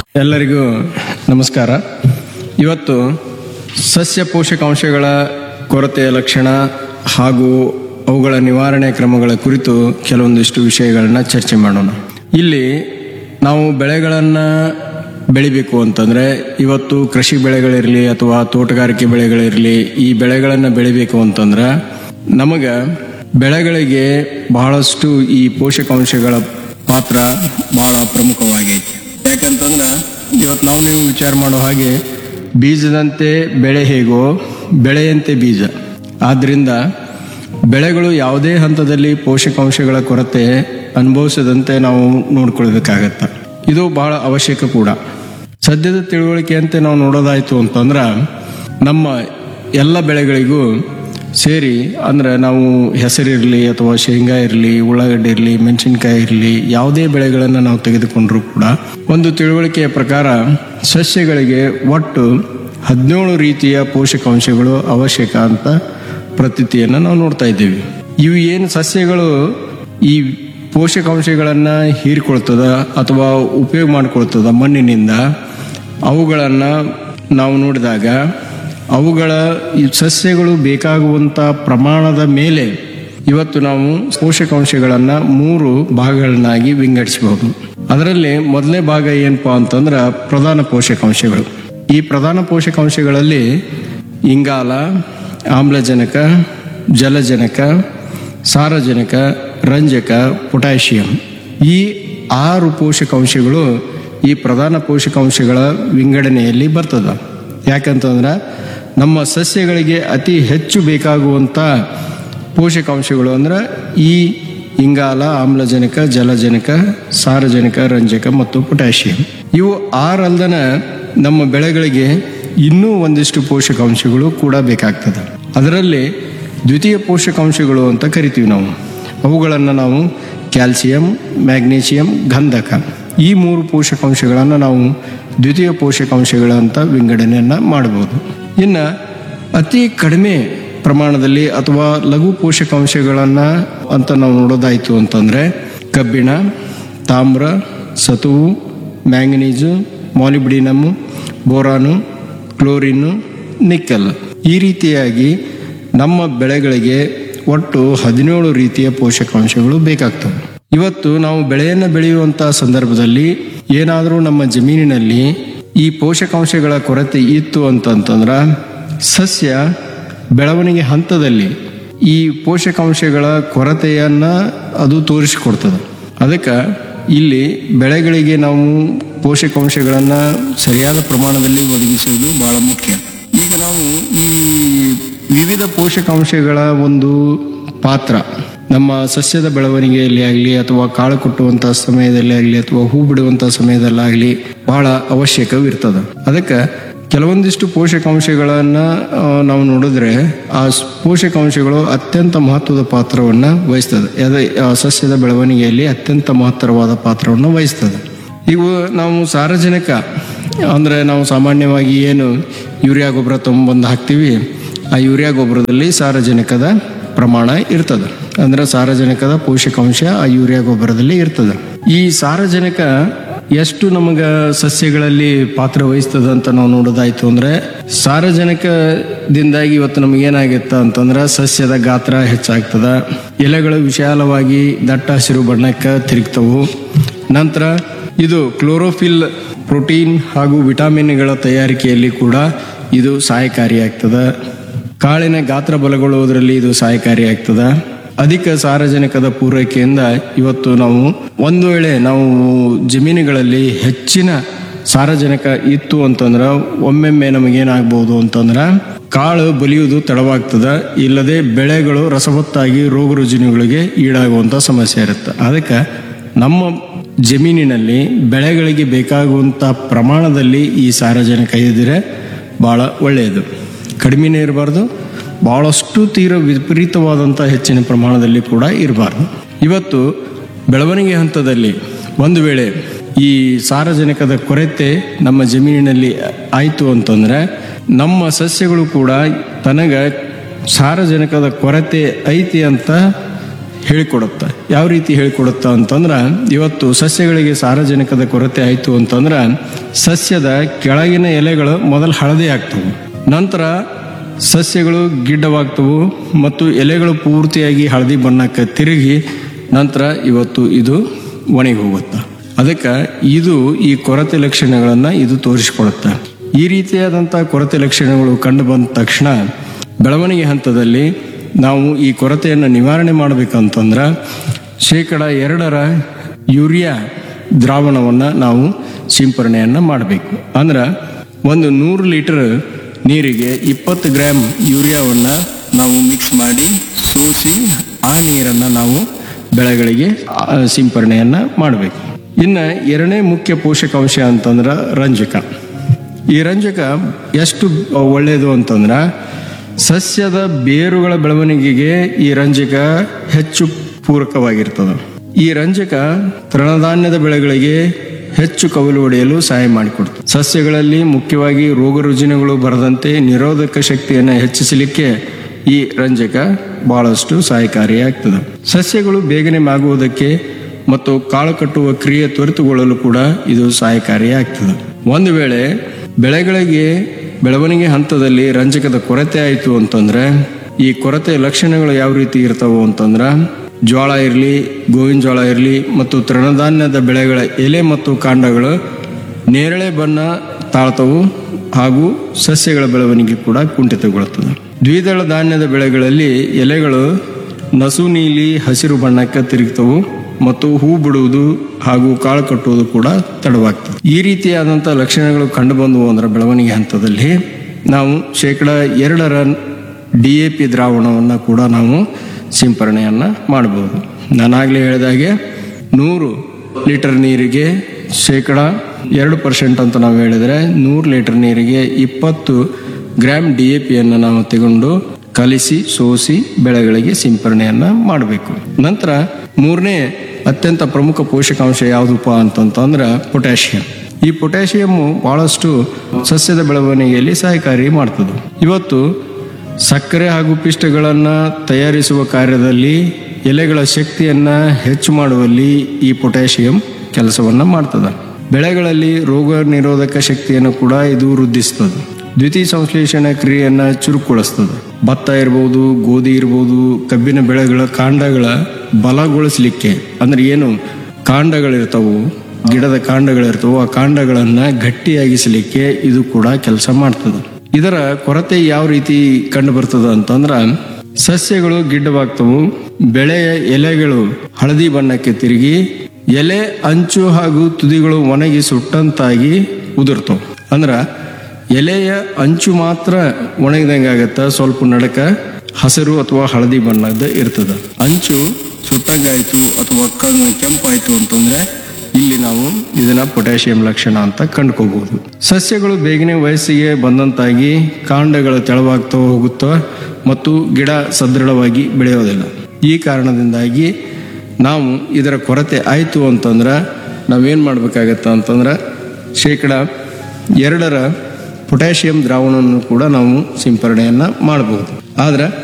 ಎಲ್ಲರಿಗೂ ನಮಸ್ಕಾರ ಇವತ್ತು ಸಸ್ಯ ಪೋಷಕಾಂಶಗಳ ಕೊರತೆಯ ಲಕ್ಷಣ ಹಾಗೂ ಅವುಗಳ ನಿವಾರಣೆ ಕ್ರಮಗಳ ಕುರಿತು ಕೆಲವೊಂದಿಷ್ಟು ವಿಷಯಗಳನ್ನ ಚರ್ಚೆ ಮಾಡೋಣ ಇಲ್ಲಿ ನಾವು ಬೆಳೆಗಳನ್ನು ಬೆಳಿಬೇಕು ಅಂತಂದ್ರೆ ಇವತ್ತು ಕೃಷಿ ಬೆಳೆಗಳಿರಲಿ ಅಥವಾ ತೋಟಗಾರಿಕೆ ಬೆಳೆಗಳಿರಲಿ ಈ ಬೆಳೆಗಳನ್ನು ಬೆಳಿಬೇಕು ಅಂತಂದ್ರೆ ನಮಗೆ ಬೆಳೆಗಳಿಗೆ ಬಹಳಷ್ಟು ಈ ಪೋಷಕಾಂಶಗಳ ಪಾತ್ರ ಬಹಳ ಪ್ರಮುಖವಾಗೈತಿ ಯಾಕಂತಂದ್ರೆ ಇವತ್ತು ನಾವು ನೀವು ವಿಚಾರ ಮಾಡೋ ಹಾಗೆ ಬೀಜದಂತೆ ಬೆಳೆ ಹೇಗೋ ಬೆಳೆಯಂತೆ ಬೀಜ ಆದ್ರಿಂದ ಬೆಳೆಗಳು ಯಾವುದೇ ಹಂತದಲ್ಲಿ ಪೋಷಕಾಂಶಗಳ ಕೊರತೆ ಅನುಭವಿಸದಂತೆ ನಾವು ನೋಡ್ಕೊಳ್ಬೇಕಾಗತ್ತ ಇದು ಬಹಳ ಅವಶ್ಯಕ ಕೂಡ ಸದ್ಯದ ತಿಳುವಳಿಕೆಯಂತೆ ನಾವು ನೋಡೋದಾಯ್ತು ಅಂತಂದ್ರೆ ನಮ್ಮ ಎಲ್ಲ ಬೆಳೆಗಳಿಗೂ ಸೇರಿ ಅಂದ್ರೆ ನಾವು ಹೆಸರಿರಲಿ ಅಥವಾ ಶೇಂಗಾ ಇರಲಿ ಉಳ್ಳಾಗಡ್ಡಿ ಇರಲಿ ಮೆಣಸಿನ್ಕಾಯಿ ಇರಲಿ ಯಾವುದೇ ಬೆಳೆಗಳನ್ನು ನಾವು ತೆಗೆದುಕೊಂಡ್ರೂ ಕೂಡ ಒಂದು ತಿಳುವಳಿಕೆಯ ಪ್ರಕಾರ ಸಸ್ಯಗಳಿಗೆ ಒಟ್ಟು ಹದಿನೇಳು ರೀತಿಯ ಪೋಷಕಾಂಶಗಳು ಅವಶ್ಯಕ ಅಂತ ಪ್ರತೀತಿಯನ್ನು ನಾವು ನೋಡ್ತಾ ಇದ್ದೀವಿ ಇವು ಏನು ಸಸ್ಯಗಳು ಈ ಪೋಷಕಾಂಶಗಳನ್ನು ಹೀರಿಕೊಳ್ತದ ಅಥವಾ ಉಪಯೋಗ ಮಾಡ್ಕೊಳ್ತದ ಮಣ್ಣಿನಿಂದ ಅವುಗಳನ್ನು ನಾವು ನೋಡಿದಾಗ ಅವುಗಳ ಈ ಸಸ್ಯಗಳು ಬೇಕಾಗುವಂಥ ಪ್ರಮಾಣದ ಮೇಲೆ ಇವತ್ತು ನಾವು ಪೋಷಕಾಂಶಗಳನ್ನು ಮೂರು ಭಾಗಗಳನ್ನಾಗಿ ವಿಂಗಡಿಸಬಹುದು ಅದರಲ್ಲಿ ಮೊದಲನೇ ಭಾಗ ಏನಪ್ಪಾ ಅಂತಂದ್ರೆ ಪ್ರಧಾನ ಪೋಷಕಾಂಶಗಳು ಈ ಪ್ರಧಾನ ಪೋಷಕಾಂಶಗಳಲ್ಲಿ ಇಂಗಾಲ ಆಮ್ಲಜನಕ ಜಲಜನಕ ಸಾರಜನಕ ರಂಜಕ ಪೊಟ್ಯಾಷಿಯಂ ಈ ಆರು ಪೋಷಕಾಂಶಗಳು ಈ ಪ್ರಧಾನ ಪೋಷಕಾಂಶಗಳ ವಿಂಗಡಣೆಯಲ್ಲಿ ಬರ್ತದ ಯಾಕಂತಂದ್ರೆ ನಮ್ಮ ಸಸ್ಯಗಳಿಗೆ ಅತಿ ಹೆಚ್ಚು ಬೇಕಾಗುವಂಥ ಪೋಷಕಾಂಶಗಳು ಅಂದ್ರೆ ಈ ಇಂಗಾಲ ಆಮ್ಲಜನಕ ಜಲಜನಕ ಸಾರಜನಕ ರಂಜಕ ಮತ್ತು ಪೊಟ್ಯಾಷಿಯಂ ಇವು ಆರಲ್ದನ ನಮ್ಮ ಬೆಳೆಗಳಿಗೆ ಇನ್ನೂ ಒಂದಿಷ್ಟು ಪೋಷಕಾಂಶಗಳು ಕೂಡ ಬೇಕಾಗ್ತದೆ ಅದರಲ್ಲಿ ದ್ವಿತೀಯ ಪೋಷಕಾಂಶಗಳು ಅಂತ ಕರಿತೀವಿ ನಾವು ಅವುಗಳನ್ನು ನಾವು ಕ್ಯಾಲ್ಸಿಯಂ ಮ್ಯಾಗ್ನೀಷಿಯಂ ಗಂಧಕ ಈ ಮೂರು ಪೋಷಕಾಂಶಗಳನ್ನು ನಾವು ದ್ವಿತೀಯ ಪೋಷಕಾಂಶಗಳಂತ ವಿಂಗಡಣೆಯನ್ನು ಮಾಡಬಹುದು ಇನ್ನು ಅತಿ ಕಡಿಮೆ ಪ್ರಮಾಣದಲ್ಲಿ ಅಥವಾ ಲಘು ಪೋಷಕಾಂಶಗಳನ್ನು ಅಂತ ನಾವು ನೋಡೋದಾಯಿತು ಅಂತಂದರೆ ಕಬ್ಬಿಣ ತಾಮ್ರ ಸತುವು manganese molybdenum boron chlorine nickel ಈ ರೀತಿಯಾಗಿ ನಮ್ಮ ಬೆಳೆಗಳಿಗೆ ಒಟ್ಟು ಹದಿನೇಳು ರೀತಿಯ ಪೋಷಕಾಂಶಗಳು ಬೇಕಾಗ್ತವೆ ಇವತ್ತು ನಾವು ಬೆಳೆಯನ್ನು ಬೆಳೆಯುವಂಥ ಸಂದರ್ಭದಲ್ಲಿ ಏನಾದರೂ ನಮ್ಮ ಜಮೀನಿನಲ್ಲಿ ಈ ಪೋಷಕಾಂಶಗಳ ಕೊರತೆ ಇತ್ತು ಅಂತಂತಂದ್ರೆ ಸಸ್ಯ ಬೆಳವಣಿಗೆ ಹಂತದಲ್ಲಿ ಈ ಪೋಷಕಾಂಶಗಳ ಕೊರತೆಯನ್ನ ಅದು ತೋರಿಸಿಕೊಡ್ತದೆ ಅದಕ್ಕೆ ಇಲ್ಲಿ ಬೆಳೆಗಳಿಗೆ ನಾವು ಪೋಷಕಾಂಶಗಳನ್ನ ಸರಿಯಾದ ಪ್ರಮಾಣದಲ್ಲಿ ಒದಗಿಸುವುದು ಬಹಳ ಮುಖ್ಯ ಈಗ ನಾವು ಈ ವಿವಿಧ ಪೋಷಕಾಂಶಗಳ ಒಂದು ಪಾತ್ರ ನಮ್ಮ ಸಸ್ಯದ ಬೆಳವಣಿಗೆಯಲ್ಲಿ ಆಗಲಿ ಅಥವಾ ಕಾಳು ಕಟ್ಟುವಂಥ ಸಮಯದಲ್ಲಿ ಆಗಲಿ ಅಥವಾ ಹೂ ಬಿಡುವಂಥ ಸಮಯದಲ್ಲಾಗಲಿ ಬಹಳ ಅವಶ್ಯಕವಿರ್ತದೆ ಅದಕ್ಕೆ ಕೆಲವೊಂದಿಷ್ಟು ಪೋಷಕಾಂಶಗಳನ್ನು ಆ, ನಾವು ನೋಡಿದ್ರೆ ಆ ಸ್- ಪೋಷಕಾಂಶಗಳು ಅತ್ಯಂತ ಮಹತ್ವದ ಪಾತ್ರವನ್ನು ವಹಿಸ್ತದೆ ಅದೇ ಆ ಸಸ್ಯದ ಬೆಳವಣಿಗೆಯಲ್ಲಿ ಅತ್ಯಂತ ಮಹತ್ತರವಾದ ಪಾತ್ರವನ್ನು ವಹಿಸ್ತದೆ ಇವು ನಾವು ಸಾರಜನಕ ಅಂದರೆ ನಾವು ಸಾಮಾನ್ಯವಾಗಿ ಏನು ಯೂರಿಯಾ ಗೊಬ್ಬರ ತೊಗೊಂಬಂದು ಹಾಕ್ತೀವಿ ಆ ಯೂರಿಯಾ ಗೊಬ್ಬರದಲ್ಲಿ ಸಾರಜನಕದ ಪ್ರಮಾಣ ಇರ್ತದೆ ಅಂದ್ರೆ ಸಾರಜನಕದ ಪೋಷಕಾಂಶ ಆ ಯೂರಿಯಾ ಗೊಬ್ಬರದಲ್ಲಿ ಇರ್ತದೆ ಈ ಸಾರಜನಕ ಎಷ್ಟು ನಮಗ ಸಸ್ಯಗಳಲ್ಲಿ ಪಾತ್ರ ವಹಿಸ್ತದ ಅಂತ ನಾವು ನೋಡೋದಾಯ್ತು ಅಂದ್ರೆ ಸಾರಜನಕದಿಂದಾಗಿ ಇವತ್ತು ನಮ್ಗೆ ಏನಾಗಿತ್ತ ಅಂತಂದ್ರೆ ಸಸ್ಯದ ಗಾತ್ರ ಹೆಚ್ಚಾಗ್ತದ ಎಲೆಗಳು ವಿಶಾಲವಾಗಿ ದಟ್ಟ ಹಸಿರು ಬಣ್ಣಕ್ಕೆ ತಿರುಗ್ತವು ನಂತರ ಇದು ಕ್ಲೋರೋಫಿಲ್ ಪ್ರೋಟೀನ್ ಹಾಗೂ ವಿಟಮಿನ್ಗಳ ತಯಾರಿಕೆಯಲ್ಲಿ ಕೂಡ ಇದು ಸಹಾಯಕಾರಿಯಾಗ್ತದೆ ಕಾಳಿನ ಗಾತ್ರ ಬಲಗೊಳ್ಳುವುದರಲ್ಲಿ ಇದು ಸಹಾಯಕಾರಿಯಾಗ್ತದೆ ಅಧಿಕ ಸಾರಜನಕದ ಪೂರೈಕೆಯಿಂದ ಇವತ್ತು ನಾವು ಒಂದು ವೇಳೆ ನಾವು ಜಮೀನುಗಳಲ್ಲಿ ಹೆಚ್ಚಿನ ಸಾರಜನಕ ಇತ್ತು ಅಂತಂದ್ರೆ ಒಮ್ಮೆಮ್ಮೆ ನಮಗೇನಾಗ್ಬೋದು ಅಂತಂದ್ರೆ ಕಾಳು ಬಲಿಯುವುದು ತಡವಾಗ್ತದೆ ಇಲ್ಲದೆ ಬೆಳೆಗಳು ರಸವತ್ತಾಗಿ ರೋಗ ರುಜಿನಗಳಿಗೆ ಈಡಾಗುವಂಥ ಸಮಸ್ಯೆ ಇರುತ್ತೆ ಅದಕ್ಕೆ ನಮ್ಮ ಜಮೀನಿನಲ್ಲಿ ಬೆಳೆಗಳಿಗೆ ಬೇಕಾಗುವಂಥ ಪ್ರಮಾಣದಲ್ಲಿ ಈ ಸಾರಜನಕ ಇದ್ದರೆ ಭಾಳ ಒಳ್ಳೆಯದು ಕಡಿಮೆನೇ ಇರಬಾರ್ದು ಬಹಳಷ್ಟು ತೀರ ವಿಪರೀತವಾದಂಥ ಹೆಚ್ಚಿನ ಪ್ರಮಾಣದಲ್ಲಿ ಕೂಡ ಇರಬಾರ್ದು ಇವತ್ತು ಬೆಳವಣಿಗೆ ಹಂತದಲ್ಲಿ ಒಂದು ವೇಳೆ ಈ ಸಾರಜನಕದ ಕೊರತೆ ನಮ್ಮ ಜಮೀನಿನಲ್ಲಿ ಆಯಿತು ಅಂತಂದ್ರೆ ನಮ್ಮ ಸಸ್ಯಗಳು ಕೂಡ ತನಗ ಸಾರಜನಕದ ಕೊರತೆ ಐತಿ ಅಂತ ಹೇಳಿಕೊಡುತ್ತೆ ಯಾವ ರೀತಿ ಹೇಳಿಕೊಡುತ್ತೆ ಅಂತಂದ್ರೆ ಇವತ್ತು ಸಸ್ಯಗಳಿಗೆ ಸಾರಜನಕದ ಕೊರತೆ ಆಯಿತು ಅಂತಂದ್ರೆ ಸಸ್ಯದ ಕೆಳಗಿನ ಎಲೆಗಳು ಮೊದಲು ಹಳದಿ ಆಗ್ತವೆ ನಂತರ ಸಸ್ಯಗಳು ಗಿಡ್ಡವಾಗ್ತವು ಮತ್ತು ಎಲೆಗಳು ಪೂರ್ತಿಯಾಗಿ ಹಳದಿ ಬಣ್ಣಕ್ಕೆ ತಿರುಗಿ ನಂತರ ಇವತ್ತು ಇದು ಒಣಗಿ ಹೋಗುತ್ತೆ ಅದಕ್ಕೆ ಇದು ಈ ಕೊರತೆ ಲಕ್ಷಣಗಳನ್ನು ಇದು ತೋರಿಸಿಕೊಡುತ್ತೆ ಈ ರೀತಿಯಾದಂಥ ಕೊರತೆ ಲಕ್ಷಣಗಳು ಕಂಡು ಬಂದ ತಕ್ಷಣ ಬೆಳವಣಿಗೆ ಹಂತದಲ್ಲಿ ನಾವು ಈ ಕೊರತೆಯನ್ನು ನಿವಾರಣೆ ಮಾಡಬೇಕಂತಂದ್ರೆ ಶೇಕಡ ಎರಡರ ಯೂರಿಯಾ ದ್ರಾವಣವನ್ನು ನಾವು ಸಿಂಪರಣೆಯನ್ನು ಮಾಡಬೇಕು ಅಂದ್ರೆ ಒಂದು ನೂರು ಲೀಟರ್ ನೀರಿಗೆ ಇಪ್ಪತ್ತು ಗ್ರಾಮ್ ಯೂರಿಯಾವನ್ನು ನಾವು ಮಿಕ್ಸ್ ಮಾಡಿ ಸೋಸಿ ಆ ನೀರನ್ನು ನಾವು ಬೆಳೆಗಳಿಗೆ ಆ, ಸಿಂಪರಣೆಯನ್ನು ಮಾಡಬೇಕು ಇನ್ನು ಎರಡನೇ ಮುಖ್ಯ ಪೋಷಕಾಂಶ ಅಂತಂದ್ರೆ ರಂಜಕ ಈ ರಂಜಕ ಎಷ್ಟು ಒಳ್ಳೆಯದು ಅಂತಂದ್ರೆ ಸಸ್ಯದ ಬೇರುಗಳ ಬೆಳವಣಿಗೆಗೆ ಈ ರಂಜಕ ಹೆಚ್ಚು ಪೂರಕವಾಗಿರ್ತದೆ ಈ ರಂಜಕ ತೃಣಧಾನ್ಯದ ಬೆಳೆಗಳಿಗೆ ಹೆಚ್ಚು ಕವಲು ಹೊಡೆಯಲು ಸಹಾಯ ಮಾಡಿಕೊಡ್ತದೆ ಸಸ್ಯಗಳಲ್ಲಿ ಮುಖ್ಯವಾಗಿ ರೋಗ ರುಜಿನಗಳು ಬರದಂತೆ ನಿರೋಧಕ ಶಕ್ತಿಯನ್ನು ಹೆಚ್ಚಿಸಲಿಕ್ಕೆ ಈ ರಂಜಕ ಬಹಳಷ್ಟು ಸಹಾಯಕಾರಿಯಾಗ್ತದೆ ಸಸ್ಯಗಳು ಬೇಗನೆ ಮಾಗುವುದಕ್ಕೆ ಮತ್ತು ಕಾಳು ಕಟ್ಟುವ ಕ್ರಿಯೆ ತ್ವರಿತಗೊಳ್ಳಲು ಕೂಡ ಇದು ಸಹಾಯಕಾರಿಯಾಗ್ತದೆ ಒಂದು ವೇಳೆ ಬೆಳೆಗಳಿಗೆ ಬೆಳವಣಿಗೆ ಹಂತದಲ್ಲಿ ರಂಜಕದ ಕೊರತೆ ಆಯಿತು ಅಂತಂದ್ರೆ ಈ ಕೊರತೆ ಲಕ್ಷಣಗಳು ಯಾವ ರೀತಿ ಇರ್ತಾವು ಅಂತಂದ್ರೆ ಜೋಳ ಇರಲಿ ಗೋವಿನ ಜೋಳ ಇರಲಿ ಮತ್ತು ತೃಣಧಾನ್ಯದ ಬೆಳೆಗಳ ಎಲೆ ಮತ್ತು ಕಾಂಡಗಳು ನೇರಳೆ ಬಣ್ಣ ತಾಳ್ತವು ಹಾಗೂ ಸಸ್ಯಗಳ ಬೆಳವಣಿಗೆ ಕೂಡ ಕುಂಠಿತಗೊಳ್ಳುತ್ತದೆ ದ್ವಿದಳ ಧಾನ್ಯದ ಬೆಳೆಗಳಲ್ಲಿ ಎಲೆಗಳು ನಸು ನೀಲಿ ಹಸಿರು ಬಣ್ಣಕ್ಕೆ ತಿರುಗ್ತವು ಮತ್ತು ಹೂ ಬಿಡುವುದು ಹಾಗೂ ಕಾಳು ಕಟ್ಟುವುದು ಕೂಡ ತಡವಾಗ್ತದೆ ಈ ರೀತಿಯಾದಂಥ ಲಕ್ಷಣಗಳು ಕಂಡು ಬಂದವು ಅಂದ್ರೆ ಬೆಳವಣಿಗೆ ಹಂತದಲ್ಲಿ ನಾವು ಶೇಕಡ ಎರಡರ ಡಿ ಎ ಪಿ ದ್ರಾವಣವನ್ನು ಕೂಡ ನಾವು ಸಿಂಪರಣೆಯನ್ನು ಮಾಡಬಹುದು ನಾನಾಗಲೇ ಹೇಳಿದಾಗೆ ನೂರು ಲೀಟರ್ ನೀರಿಗೆ ಶೇಕಡ ಎರಡು ಪರ್ಸೆಂಟ್ ಅಂತ ನಾವು ಹೇಳಿದರೆ ನೂರು ಲೀಟರ್ ನೀರಿಗೆ ಇಪ್ಪತ್ತು ಗ್ರಾಮ್ ಡಿ ಎ ಪಿಯನ್ನು ನಾವು ತಗೊಂಡು ಕಲಿಸಿ ಸೋಸಿ ಬೆಳೆಗಳಿಗೆ ಸಿಂಪರಣೆಯನ್ನು ಮಾಡಬೇಕು ನಂತರ ಮೂರನೇ ಅತ್ಯಂತ ಪ್ರಮುಖ ಪೋಷಕಾಂಶ ಯಾವುದಪ್ಪ ಅಂತಂತಂದ್ರೆ ಪೊಟ್ಯಾಷಿಯಂ ಈ ಪೊಟ್ಯಾಷಿಯಂ ಬಹಳಷ್ಟು ಸಸ್ಯದ ಬೆಳವಣಿಗೆಯಲ್ಲಿ ಸಹಕಾರಿ ಮಾಡ್ತದೆ ಇವತ್ತು ಸಕ್ಕರೆ ಹಾಗೂ ಪಿಷ್ಟಗಳನ್ನು ತಯಾರಿಸುವ ಕಾರ್ಯದಲ್ಲಿ ಎಲೆಗಳ ಶಕ್ತಿಯನ್ನು ಹೆಚ್ಚು ಮಾಡುವಲ್ಲಿ ಈ ಪೊಟ್ಯಾಷಿಯಂ ಕೆಲಸವನ್ನು ಮಾಡ್ತದೆ ಬೆಳೆಗಳಲ್ಲಿ ರೋಗ ನಿರೋಧಕ ಶಕ್ತಿಯನ್ನು ಕೂಡ ಇದು ವೃದ್ಧಿಸ್ತದೆ ದ್ವಿತೀಯ ಸಂಶ್ಲೇಷಣೆ ಕ್ರಿಯೆಯನ್ನು ಚುರುಕುಗೊಳಿಸ್ತದೆ ಭತ್ತ ಇರ್ಬೋದು ಗೋಧಿ ಇರ್ಬೋದು ಕಬ್ಬಿನ ಬೆಳೆಗಳ ಕಾಂಡಗಳ ಬಲಗೊಳಿಸಲಿಕ್ಕೆ ಅಂದ್ರೆ ಏನು ಕಾಂಡಗಳಿರ್ತಾವು ಗಿಡದ ಕಾಂಡಗಳಿರ್ತಾವು ಆ ಕಾಂಡಗಳನ್ನು ಗಟ್ಟಿಯಾಗಿಸಲಿಕ್ಕೆ ಇದು ಕೂಡ ಕೆಲಸ ಮಾಡ್ತದೆ ಇದರ ಕೊರತೆ ಯಾವ ರೀತಿ ಕಂಡು ಬರ್ತದ ಅಂತಂದ್ರ ಸಸ್ಯಗಳು ಗಿಡ್ಡವಾಗ್ತವು ಬೆಳೆಯ ಎಲೆಗಳು ಹಳದಿ ಬಣ್ಣಕ್ಕೆ ತಿರುಗಿ ಎಲೆ ಅಂಚು ಹಾಗೂ ತುದಿಗಳು ಒಣಗಿ ಸುಟ್ಟಂತಾಗಿ ಉದುರ್ತವು ಅಂದ್ರ ಎಲೆಯ ಅಂಚು ಮಾತ್ರ ಒಣಗಿದಂಗೆ ಆಗತ್ತ ಸ್ವಲ್ಪ ನಡಕ ಹಸಿರು ಅಥವಾ ಹಳದಿ ಬಣ್ಣದ ಇರ್ತದ ಅಂಚು ಸುಟ್ಟಂಗಾಯ್ತು ಅಥವಾ ಕ- ಕೆಂಪಾಯ್ತು ಅಂತಂದ್ರೆ ಇಲ್ಲಿ ನಾವು ಇದನ್ನ ಪೊಟ್ಯಾಷಿಯಂ ಲಕ್ಷಣ ಅಂತ ಕಂಡುಕೋಬಹುದು ಸಸ್ಯಗಳು ಬೇಗನೆ ವಯಸ್ಸಿಗೆ ಬಂದಂತಾಗಿ ಕಾಂಡಗಳು ತೆಳವಾಗ್ತಾ ಹೋಗುತ್ತವೆ ಮತ್ತು ಗಿಡ ಸದೃಢವಾಗಿ ಬೆಳೆಯೋದಿಲ್ಲ ಈ ಕಾರಣದಿಂದಾಗಿ ನಾವು ಇದರ ಕೊರತೆ ಆಯಿತು ಅಂತಂದ್ರೆ ನಾವೇನು ಮಾಡ್ಬೇಕಾಗತ್ತ ಅಂತಂದ್ರೆ ಶೇಕಡ ಎರಡರ ಪೊಟ್ಯಾಷಿಯಂ ದ್ರಾವಣವನ್ನು ಕೂಡ ನಾವು ಸಿಂಪರಣೆಯನ್ನು ಮಾಡಬಹುದು ಆದ್ರೆ